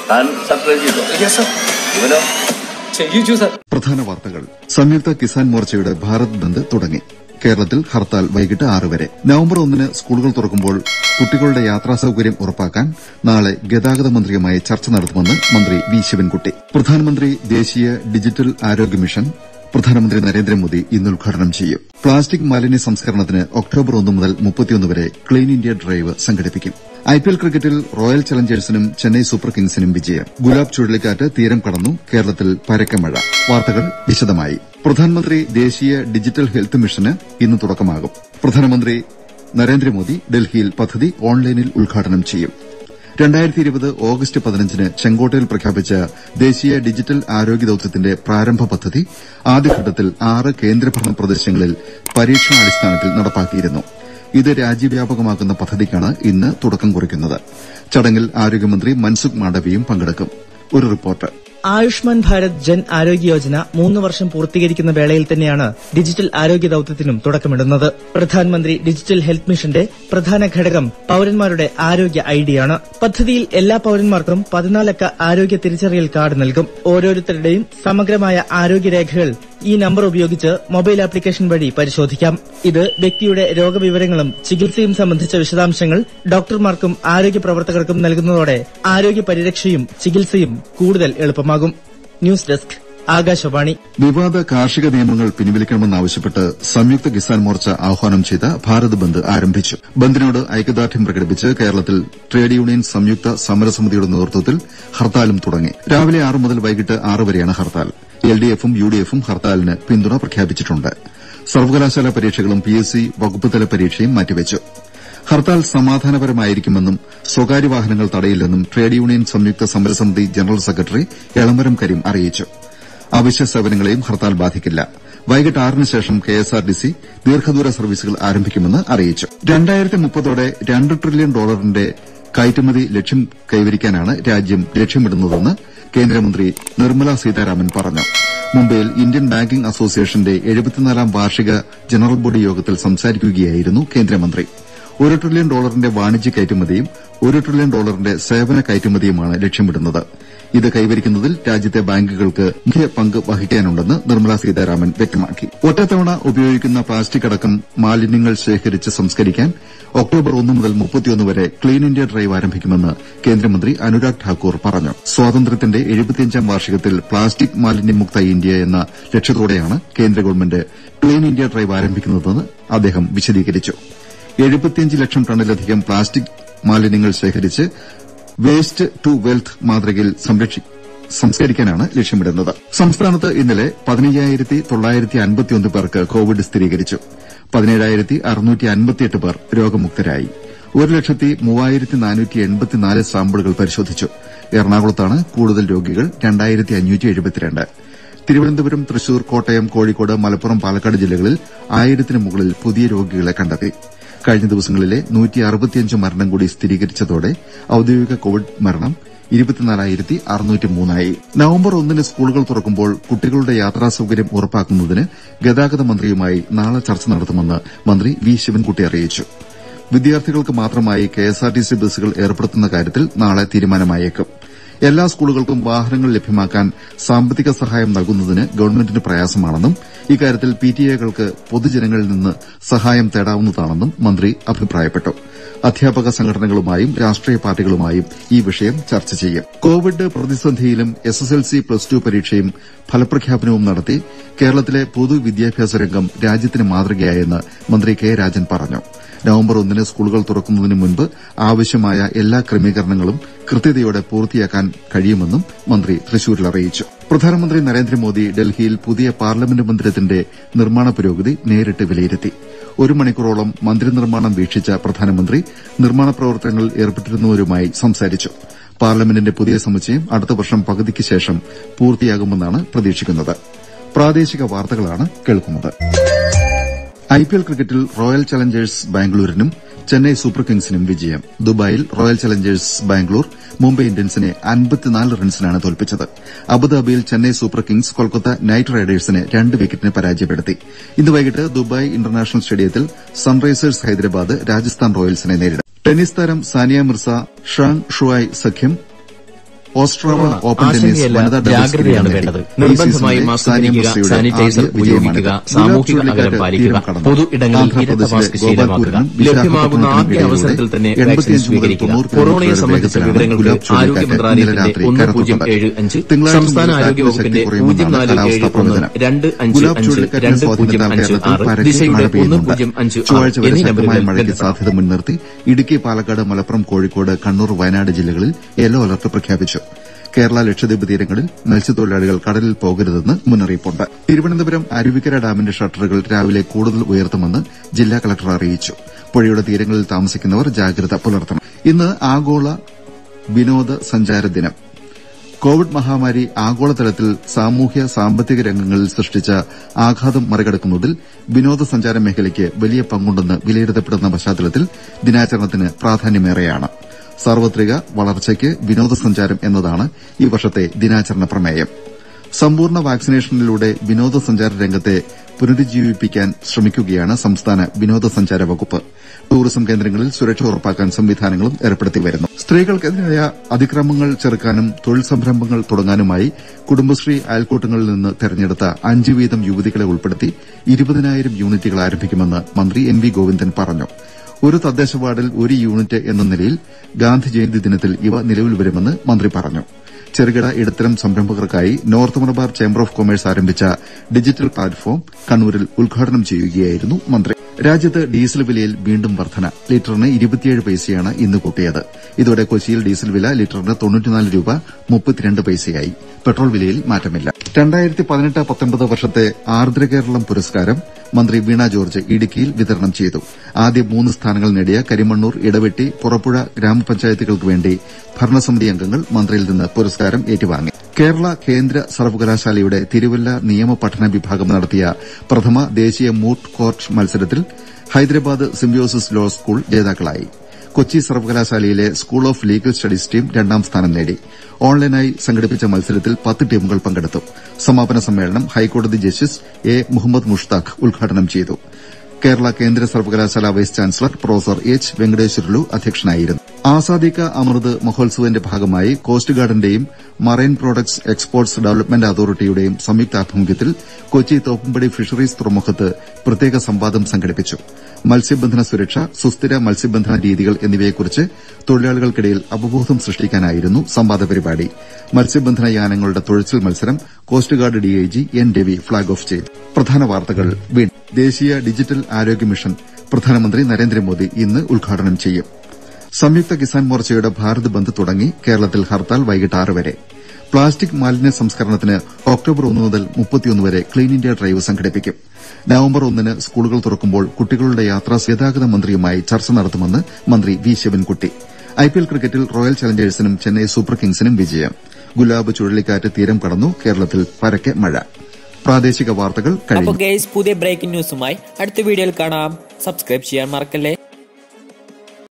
താൻ സബ്സ്ക്രൈബ് ചെയ്തോ yes sir ഇവനോ ചെയ്യിച്ചു സർ പ്രധാന വാർത്തകൾ സംയുക്ത കിസാൻ മോർച്ചയുടെ ഭാരത് ബന്ദ് തുടങ്ങി കേരളത്തിൽ ഹർത്താൽ വൈകിട്ട് ആറ് വരെ നവംബർ ഒന്നിന് സ്കൂളുകൾ തുറക്കുമ്പോൾ കുട്ടികളുടെ യാത്രാ സൌകര്യം ഉറപ്പാക്കാൻ നാളെ ഗതാഗത മന്ത്രിയുമായി ചർച്ച നടത്തുമെന്ന് മന്ത്രി വി ശിവൻകുട്ടി പ്രധാനമന്ത്രി ദേശീയ ഡിജിറ്റൽ ആരോഗ്യ മിഷൻ പ്രധാനമന്ത്രി നരേന്ദ്രമോദി ഇന്ന് ഉദ്ഘാടനം ചെയ്യും പ്ലാസ്റ്റിക് മാലിന്യ സംസ്കരണത്തിന് ഒക്ടോബർ ഒന്ന് മുതൽ മുപ്പത്തിയൊന്ന് വരെ ക്ലീൻ ഇന്ത്യ ഡ്രൈവ് സംഘടിപ്പിക്കും ഐപിഎൽ ക്രിക്കറ്റിൽ റോയൽ ചലഞ്ചേഴ്സിനും ചെന്നൈ സൂപ്പർ കിങ്സിനും വിജയം ഗുലാബ് ചുഴലിക്കാറ്റ് തീരം കടന്നു കേരളത്തിൽ പരക്കെ മഴ വാർത്തകൾ വിശദമായി പ്രധാനമന്ത്രി ദേശീയ ഡിജിറ്റൽ ഹെൽത്ത് മിഷന് ഇന്ന് തുടക്കമാകും പ്രധാനമന്ത്രി നരേന്ദ്രമോദി ഡൽഹിയിൽ പദ്ധതി ഓൺലൈനിൽ ഉദ്ഘാടനം ചെയ്യും രണ്ടായിരത്തി ഇരുപത് ഓഗസ്റ്റ് പതിനഞ്ചിന് ചെങ്കോട്ടയിൽ പ്രഖ്യാപിച്ച ദേശീയ ഡിജിറ്റൽ ആരോഗ്യ ദൌത്യത്തിന്റെ പ്രാരംഭ പദ്ധതി ആദ്യഘട്ടത്തിൽ ആറ് കേന്ദ്രഭരണ പ്രദേശങ്ങളിൽ പരീക്ഷണാടിസ്ഥാനത്തിൽ നടപ്പാക്കിയിരുന്നു ഇത് രാജ്യവ്യാപകമാക്കുന്ന പദ്ധതിക്കാണ് ഇന്ന് തുടക്കം കുറിക്കുന്നത് ചടങ്ങിൽ ആരോഗ്യമന്ത്രി മൻസുഖ് മാണ്ഡവ്യയും പങ്കെടുക്കും ഒരു റിപ്പോർട്ട് ആയുഷ്മാൻ ഭാരത് ജൻ ആരോഗ്യ യോജന മൂന്ന് വർഷം പൂർത്തീകരിക്കുന്ന വേളയിൽ തന്നെയാണ് ഡിജിറ്റൽ ആരോഗ്യ ദൌത്യത്തിനും തുടക്കമിടുന്നത് പ്രധാനമന്ത്രി ഡിജിറ്റൽ ഹെൽത്ത് മിഷന്റെ പ്രധാന ഘടകം പൌരന്മാരുടെ ആരോഗ്യ ഐഡിയാണ് പദ്ധതിയിൽ എല്ലാ പൌരന്മാർക്കും പതിനാലക്ക ആരോഗ്യ തിരിച്ചറിയൽ കാർഡ് നൽകും ഓരോരുത്തരുടെയും സമഗ്രമായ ആരോഗ്യരേഖകൾ ഈ നമ്പർ ഉപയോഗിച്ച് മൊബൈൽ ആപ്ലിക്കേഷൻ വഴി പരിശോധിക്കാം ഇത് വ്യക്തിയുടെ രോഗവിവരങ്ങളും ചികിത്സയും സംബന്ധിച്ച വിശദാംശങ്ങൾ ഡോക്ടർമാർക്കും ആരോഗ്യ പ്രവർത്തകർക്കും നൽകുന്നതോടെ ആരോഗ്യ പരിരക്ഷയും ചികിത്സയും കൂടുതൽ എളുപ്പമാകും ന്യൂസ് ഡെസ്ക് ആകാശവാണി വിവാദ കാർഷിക നിയമങ്ങൾ പിൻവലിക്കണമെന്നാവശ്യപ്പെട്ട് സംയുക്ത കിസാൻ മോർച്ച ആഹ്വാനം ചെയ്ത ഭാരത് ബന്ദ് ആരംഭിച്ചു ബന്ദിനോട് ഐക്യദാർഢ്യം പ്രകടിപ്പിച്ച് കേരളത്തിൽ ട്രേഡ് യൂണിയൻ സംയുക്ത സമരസമിതിയുടെ നേതൃത്വത്തിൽ ഹർത്താലും തുടങ്ങി രാവിലെ ആറ് മുതൽ വൈകിട്ട് ആറ് വരെയാണ് ഹർത്താൽ എൽഡിഎഫും യുഡിഎഫും ഹർത്താലിന് പിന്തുണ പ്രഖ്യാപിച്ചിട്ടുണ്ട് സർവകലാശാല പരീക്ഷകളും പിഎസ്സി വകുപ്പുതല പരീക്ഷയും മാറ്റിവെച്ചു ഹർത്താൽ സമാധാനപരമായിരിക്കുമെന്നും സ്വകാര്യ വാഹനങ്ങൾ തടയില്ലെന്നും ട്രേഡ് യൂണിയൻ സംയുക്ത സമരസമിതി ജനറൽ സെക്രട്ടറി എളമരം കരീം അറിയിച്ചു അവശ്യ സേവനങ്ങളെയും ഹർത്താൽ ബാധിക്കില്ല വൈകിട്ട് ആറിന് ശേഷം കെഎസ്ആർടിസി ദീർഘദൂര സർവീസുകൾ ആരംഭിക്കുമെന്ന് അറിയിച്ചു രണ്ടായിരത്തി മുപ്പതോടെ രണ്ട് ട്രില്യൺ ഡോളറിന്റെ കയറ്റുമതി ലക്ഷ്യം കൈവരിക്കാനാണ് രാജ്യം ലക്ഷ്യമിടുന്നതെന്ന് കേന്ദ്രമന്ത്രി നിർമ്മല സീതാരാമൻ പറഞ്ഞു മുംബൈയിൽ ഇന്ത്യൻ ബാങ്കിംഗ് അസോസിയേഷന്റെ എഴുപത്തിനാലാം വാർഷിക ജനറൽ ബോഡി യോഗത്തിൽ സംസാരിക്കുകയായിരുന്നു കേന്ദ്രമന്ത്രി ഒരു ട്രില്യൺ ഡോളറിന്റെ വാണിജ്യ കയറ്റുമതിയും ഒരു ട്രില്യൺ ഡോളറിന്റെ സേവന കയറ്റുമതിയുമാണ് ലക്ഷ്യമിടുന്നത് ഇത് കൈവരിക്കുന്നതിൽ രാജ്യത്തെ ബാങ്കുകൾക്ക് മുഖ്യ പങ്ക് വഹിക്കാനുണ്ടെന്ന് നിർമ്മല സീതാരാമൻ വ്യക്തമാക്കി ഒറ്റത്തവണ ഉപയോഗിക്കുന്ന പ്ലാസ്റ്റിക് അടക്കം മാലിന്യങ്ങൾ ശേഖരിച്ച് സംസ്കരിക്കാൻ ഒക്ടോബർ ഒന്ന് മുതൽ മുപ്പത്തിയൊന്ന് വരെ ക്ലീൻ ഇന്ത്യ ഡ്രൈവ് ആരംഭിക്കുമെന്ന് കേന്ദ്രമന്ത്രി അനുരാഗ് ഠാക്കൂർ പറഞ്ഞു സ്വാതന്ത്ര്യത്തിന്റെ എഴുപത്തിയഞ്ചാം വാർഷികത്തിൽ പ്ലാസ്റ്റിക് മാലിന്യമുക്ത ഇന്ത്യ എന്ന ലക്ഷ്യത്തോടെയാണ് കേന്ദ്ര ഗവൺമെന്റ് ക്ലീൻ ഇന്ത്യ ഡ്രൈവ് ആരംഭിക്കുന്നതെന്ന് അദ്ദേഹം വിശദീകരിച്ചു എഴുപത്തിയഞ്ച് ലക്ഷം ടണ്ണിലധികം പ്ലാസ്റ്റിക് മാലിന്യങ്ങൾ ശേഖരിച്ച് വേസ്റ്റ് ടു വെൽത്ത് മാതൃകയിൽ സംസ്കരിക്കാനാണ് ലക്ഷ്യമിടുന്നത് സംസ്ഥാനത്ത് ഇന്നലെ പതിനയ്യായിരത്തി തൊള്ളായിരത്തി അൻപത്തിയൊന്ന് പേർക്ക് കോവിഡ് സ്ഥിരീകരിച്ചു പതിനേഴായിരത്തി അറുന്നൂറ്റി അൻപത്തിയെട്ട് പേർ രോഗമുക്തരായി ഒരു ലക്ഷത്തി മൂവായിരത്തി നാനൂറ്റി എൺപത്തിനാല് സാമ്പിളുകൾ പരിശോധിച്ചു എറണാകുളത്താണ് കൂടുതൽ രോഗികൾ രണ്ടായിരത്തി അഞ്ഞൂറ്റി എഴുപത്തിരണ്ട് തിരുവനന്തപുരം തൃശൂർ കോട്ടയം കോഴിക്കോട് മലപ്പുറം പാലക്കാട് ജില്ലകളിൽ ആയിരത്തിന് മുകളിൽ പുതിയ രോഗികളെ കണ്ടെത്തി കഴിഞ്ഞ ദിവസങ്ങളിലെ മരണം കൂടി സ്ഥിരീകരിച്ചതോടെ ഔദ്യോഗിക കോവിഡ് മരണം ഇരുപത്തിനാലായിരത്തി അറുന്നൂറ്റി മൂന്നായി നവംബർ ഒന്നിന് സ്കൂളുകൾ തുറക്കുമ്പോൾ കുട്ടികളുടെ യാത്രാ സൌകര്യം ഉറപ്പാക്കുന്നതിന് ഗതാഗത മന്ത്രിയുമായി നാളെ ചർച്ച നടത്തുമെന്ന് മന്ത്രി വി ശിവൻകുട്ടി അറിയിച്ചു വിദ്യാർത്ഥികൾക്ക് മാത്രമായി കെഎസ്ആർടിസി ബസ്സുകൾ ഏർപ്പെടുത്തുന്ന കാര്യത്തിൽ നാളെ തീരുമാനമായേക്കും എല്ലാ സ്കൂളുകൾക്കും വാഹനങ്ങൾ ലഭ്യമാക്കാൻ സാമ്പത്തിക സഹായം നൽകുന്നതിന് ഗവൺമെന്റിന് പ്രയാസമാണെന്നും ഇക്കാര്യത്തിൽ പിടിഎകൾക്ക് പൊതുജനങ്ങളിൽ നിന്ന് സഹായം തേടാവുന്നതാണെന്നും മന്ത്രി അഭിപ്രായപ്പെട്ടു അധ്യാപക സംഘടനകളുമായും രാഷ്ട്രീയ പാർട്ടികളുമായും ഈ വിഷയം ചർച്ച ചെയ്യും കോവിഡ് പ്രതിസന്ധിയിലും എസ്എസ്എൽസി പ്ലസ് ടു പരീക്ഷയും ഫലപ്രഖ്യാപനവും നടത്തി കേരളത്തിലെ പൊതുവിദ്യാഭ്യാസ രംഗം രാജ്യത്തിന് മാതൃകയായെന്ന് മന്ത്രി കെ രാജൻ പറഞ്ഞു നവംബർ ഒന്നിന് സ്കൂളുകൾ തുറക്കുന്നതിന് മുൻപ് ആവശ്യമായ എല്ലാ ക്രമീകരണങ്ങളും കൃത്യതയോടെ പൂർത്തിയാക്കാൻ കഴിയുമെന്നും മന്ത്രി തൃശൂരിൽ അറിയിച്ചു പ്രധാനമന്ത്രി നരേന്ദ്രമോദി ഡൽഹിയിൽ പുതിയ പാർലമെന്റ് മന്ദിരത്തിന്റെ നിർമ്മാണ പുരോഗതി നേരിട്ട് വിലയിരുത്തി ഒരു മണിക്കൂറോളം മന്ദിര നിർമ്മാണം വീക്ഷിച്ച പ്രധാനമന്ത്രി നിർമ്മാണ പ്രവർത്തനങ്ങളിൽ ഏർപ്പെട്ടിരുന്നവരുമായി സംസാരിച്ചു പാർലമെന്റിന്റെ പുതിയ സമുച്ചയം അടുത്ത വർഷം പകുതിക്ക് ശേഷം പൂർത്തിയാകുമെന്നാണ് പ്രതീക്ഷിക്കുന്നത് പ്രാദേശിക വാർത്തകളാണ് കേൾക്കുന്നത് ഐപിഎൽ ക്രിക്കറ്റിൽ റോയൽ ചലഞ്ചേഴ്സ് ബാംഗ്ലൂരിനും ചെന്നൈ സൂപ്പർ കിങ്സിനും വിജയം ദുബായിൽ റോയൽ ചലഞ്ചേഴ്സ് ബാംഗ്ലൂർ മുംബൈ ഇന്ത്യൻസിനെ അൻപത്തിനാല് റൺസിനാണ് തോൽപ്പിച്ചത് അബുദാബിയിൽ Chennai Super Kings Kolkata Knight റൈഡേഴ്സിനെ രണ്ട് വിക്കറ്റിന് പരാജയപ്പെടുത്തി ഇന്ന് വൈകിട്ട് ദുബായ് ഇന്റർനാഷണൽ സ്റ്റേഡിയത്തിൽ സൺറൈസേഴ്സ് ഹൈദരാബാദ് രാജസ്ഥാൻ റോയൽസിനെ നേരിടും ടെന്നീസ് താരം സാനിയ മിർസ ഷാങ് ഷുവായ് സഖ്യം ഓസ്ട്രാവ കൊറോണ ഓപ്പൺ ടെന്നീസ് ആശങ്കയല്ല, വനിതാ ഡബിൾസ് ജാഗ്രതയാണ് കിരീടം വേണ്ടത്. നേടി. ഈ നിർബന്ധമായും സീസണിലെ മാസ്ക് സാനിയ ധരിക്കുക, മിർസയുടെ സാനിറ്റൈസർ ആദ്യ വിജയമാണിത്. ഉപയോഗിക്കുക, ഗുലാബ് സാമൂഹിക ചുഴലിക്കാറ്റ് അകലം പാലിക്കുക, തീരം കടന്നു. പൊതു ഇടങ്ങളിൽ ഇരട്ട മാസ്ക് ആന്ധ്രാപ്രദേശിലെ ശീലമാക്കുക, ഗോപാൽപൂരിനും ലഭ്യമാകുന്ന ആദ്യ വിശാഖപട്ടണത്തിനും അവസരത്തിൽ തന്നെ ഇടയിലൂടെ വാക്സിൻ 85 മുതൽ സ്വീകരിക്കുക 90 കൊറോണയെ കിലോമീറ്റർ സംബന്ധിച്ച വേഗത്തിലാണ് വിവരങ്ങൾക്ക് ഗുലാബ് ആരോഗ്യ ചുഴലിക്കാറ്റ് ഇന്നലെ മന്ത്രാലയത്തിന്റെ രാത്രി ഒന്ന് പൂജ്യം കരതൊട്ടത്. ഏഴ് അഞ്ച് തിങ്കളാഴ്ച സംസ്ഥാന മുതൽ ആരോഗ്യ കാറ്റിന്റെ വകുപ്പിന്റെ ശക്തി പൂജ്യം നാല് കുറയുമെന്നാണ് ഏഴ് കാലാവസ്ഥാ ഒന്ന് പ്രവചനം. രണ്ട് അഞ്ച് ഗുലാബ് അഞ്ച് ചുഴലിക്കാറ്റിന്റെ രണ്ട് പൂജ്യം സ്വാധീനത്താൽ അഞ്ച് കേരളത്തിൽ ആറ് പരക്കെ ദിശയുടെ മഴ ഒന്ന് പെയ്യുന്നുണ്ട്. പൂജ്യം അഞ്ച് ആറ് ചൊവ്വാഴ്ച വരെ എന്നീ ശക്തമായ നമ്പറുകളിൽ മഴയ്ക്ക് ബന്ധപ്പെടാം സാധ്യത മുൻനിർത്തി ഇടുക്കി പാലക്കാട് മലപ്പുറം കോഴിക്കോട് കണ്ണൂർ വയനാട് ജില്ലകളിൽ യെല്ലോ അലർട്ട് പ്രഖ്യാപിച്ചു കേരള ലക്ഷദ്വീപ് തീരങ്ങളിൽ മത്സ്യത്തൊഴിലാളികൾ കടലിൽ പോകരുതെന്ന് മുന്നറിയിപ്പുണ്ട് തിരുവനന്തപുരം അരുവിക്കര ഡാമിന്റെ ഷട്ടറുകൾ രാവിലെ കൂടുതൽ ഉയർത്തുമെന്ന് ജില്ലാ കളക്ടർ അറിയിച്ചു പുഴയുടെ തീരങ്ങളിൽ താമസിക്കുന്നവർ ജാഗ്രത പുലർത്തണം ഇന്ന് ആഗോള വിനോദ സഞ്ചാര ദിനം കോവിഡ് മഹാമാരി ആഗോളതലത്തിൽ സാമൂഹ്യ സാമ്പത്തിക രംഗങ്ങളിൽ സൃഷ്ടിച്ച ആഘാതം മറികടക്കുന്നതിൽ വിനോദസഞ്ചാര മേഖലയ്ക്ക് വലിയ പങ്കുണ്ടെന്ന് വിലയിരുത്തപ്പെടുന്ന പശ്ചാത്തലത്തിൽ ദിനാചരണത്തിന് പ്രാധാന്യമേറെയാണ് സാർവത്രിക വളർച്ചയ്ക്ക് വിനോദസഞ്ചാരം എന്നതാണ് ഈ വർഷത്തെ ദിനാചരണ പ്രമേയം സമ്പൂർണ്ണ വാക്സിനേഷനിലൂടെ വിനോദസഞ്ചാര രംഗത്തെ പുനരുജ്ജീവിപ്പിക്കാൻ ശ്രമിക്കുകയാണ് സംസ്ഥാന വിനോദസഞ്ചാര വകുപ്പ് ടൂറിസം കേന്ദ്രങ്ങളിൽ സുരക്ഷ ഉറപ്പാക്കാൻ സംവിധാനങ്ങളും ഏർപ്പെടുത്തി വരുന്നു സ്ത്രീകൾക്കെതിരായ അതിക്രമങ്ങൾ ചെറുക്കാനും തൊഴിൽ സംരംഭങ്ങൾ തുടങ്ങാനുമായി കുടുംബശ്രീ അയൽക്കൂട്ടങ്ങളിൽ നിന്ന് തെരഞ്ഞെടുത്ത അഞ്ച് വീതം യുവതികളെ ഉൾപ്പെടുത്തി ഇരുപതിനായിരം യൂണിറ്റുകൾ ആരംഭിക്കുമെന്ന് മന്ത്രി എം വി ഗോവിന്ദൻ പറഞ്ഞു ഒരു തദ്ദേശ വാർഡിൽ ഒരു യൂണിറ്റ് എന്ന നിലയിൽ ഗാന്ധി ജയന്തി ദിനത്തിൽ ഇവ നിലവിൽ വരുമെന്ന് മന്ത്രി പറഞ്ഞു ചെറുകിട ഇടത്തരം സംരംഭകർക്കായി North Malabar Chamber of Commerce ആരംഭിച്ച ഡിജിറ്റൽ പ്ലാറ്റ്ഫോം കണ്ണൂരിൽ ഉദ്ഘാടനം ചെയ്യുകയായിരുന്നു മന്ത്രി രാജ്യത്ത് ഡീസൽ വിലയിൽ വീണ്ടും വർധന ലിറ്ററിന് ഇരുപത്തിയേഴ് പൈസയാണ് ഇന്ന് കൂട്ടിയത് ഇതോടെ കൊച്ചിയിൽ ഡീസൽ വില ലിറ്ററിന് തൊണ്ണൂറ്റിനാല് രൂപ മുപ്പത്തിരണ്ട് പൈസയായി പെട്രോൾ വിലയിൽ മാറ്റമില്ല രണ്ടായിരത്തി പതിനെട്ട് പത്തൊൻപത് വർഷത്തെ ആർദ്ര കേരളം പുരസ്കാരം മന്ത്രി വീണ ജോർജ് ഇടുക്കിയിൽ വിതരണം ചെയ്തു ആദ്യ മൂന്ന് സ്ഥാനങ്ങൾ നേടിയ കരിമണ്ണൂർ ഇടവെട്ടി പുറപ്പുഴ ഗ്രാമപഞ്ചായത്തുകൾക്ക് വേണ്ടി ഭരണസമിതി അംഗങ്ങൾ മന്ത്രിയിൽ നിന്ന് പുരസ്കാരം ഏറ്റുവാങ്ങി കേരള കേന്ദ്ര സർവകലാശാലയുടെ തിരുവല്ല നിയമ പഠന വിഭാഗം നടത്തിയ പ്രഥമ ദേശീയ മൂട്ട് കോർട്ട് മത്സരത്തിൽ ഹൈദരാബാദ് സിംബിയോസിസ് ലോ സ്കൂൾ ജേതാക്കളായി കൊച്ചി സർവകലാശാലയിലെ School of Legal Studies team രണ്ടാം സ്ഥാനം നേടി ഓൺലൈനായി സംഘടിപ്പിച്ച മത്സരത്തിൽ പത്ത് ടീമുകൾ പങ്കെടുത്തു സമാപന സമ്മേളനം ഹൈക്കോടതി ജസ്റ്റിസ് എ മുഹമ്മദ് മുഷ്താഖ് ഉദ്ഘാടനം ചെയ്തു കേരള കേന്ദ്ര സർവകലാശാല vice chancellor professor H Venkateswarlu അധ്യക്ഷനായിരുന്നു ആസാദി കാ അമൃത് മഹോത്സവിന്റെ ഭാഗമായി കോസ്റ്റ് ഗാർഡിന്റെയും മറൈൻ പ്രോഡക്ട്സ് എക്സ്പോർട്സ് ഡെവലപ്മെന്റ് അതോറിറ്റിയുടെയും സംയുക്താഭിമുഖ്യത്തിൽ കൊച്ചി തോപ്പുംപടി ഫിഷറീസ് തുറമുഖത്ത് പ്രത്യേക സംവാദം സംഘടിപ്പിച്ചു മത്സ്യബന്ധന സുരക്ഷ സുസ്ഥിര മത്സ്യബന്ധന രീതികൾ എന്നിവയെക്കുറിച്ച് തൊഴിലാളികൾക്കിടയിൽ അവബോധം സൃഷ്ടിക്കാനായിരുന്നു സംവാദ പരിപാടി മത്സ്യബന്ധന യാനങ്ങളുടെ തുഴച്ചിൽ മത്സരം coast guard DIG N Ravi flag off ചെയ്തു പ്രധാന വാർത്തകൾ വീണ്ടും ദേശീയ ഡിജിറ്റൽ ആരോഗ്യ മിഷൻ പ്രധാനമന്ത്രി നരേന്ദ്രമോദി ഇന്ന് ഉദ്ഘാടനം ചെയ്യും സംയുക്ത കിസാൻ മോർച്ചയുടെ ഭാരത് ബന്ദ് തുടങ്ങി കേരളത്തിൽ ഹർത്താൽ വൈകിട്ട് ആറ് വരെ പ്ലാസ്റ്റിക് മാലിന്യ സംസ്കരണത്തിന് ഒക്ടോബർ ഒന്ന് മുതൽ മുപ്പത്തിയൊന്ന് വരെ ക്ലീൻ ഇന്ത്യ ഡ്രൈവ് സംഘടിപ്പിക്കും നവംബർ ഒന്നിന് സ്കൂളുകൾ തുറക്കുമ്പോൾ കുട്ടികളുടെ യാത്രാ ഗതാഗത മന്ത്രിയുമായി ചർച്ച നടത്തുമെന്ന് മന്ത്രി വി ശിവൻകുട്ടി ഐപിഎൽ ക്രിക്കറ്റിൽ റോയൽ ചലഞ്ചേഴ്സിനും ചെന്നൈ സൂപ്പർ കിങ്സിനും വിജയം ഗുലാബ് ചുഴലിക്കാറ്റ് തീരം കടന്നു കേരളത്തിൽ പരക്കെ മഴ പ്രാദേശിക വാർത്തകൾ അപ്പൊ കഴിഞ്ഞു ഗൈസ് പുതിയ ബ്രേക്കിംഗ് ന്യൂസുമായി അടുത്ത വീഡിയോയിൽ കാണാം സബ്സ്ക്രൈബ് ചെയ്യാൻ മറക്കല്ലേ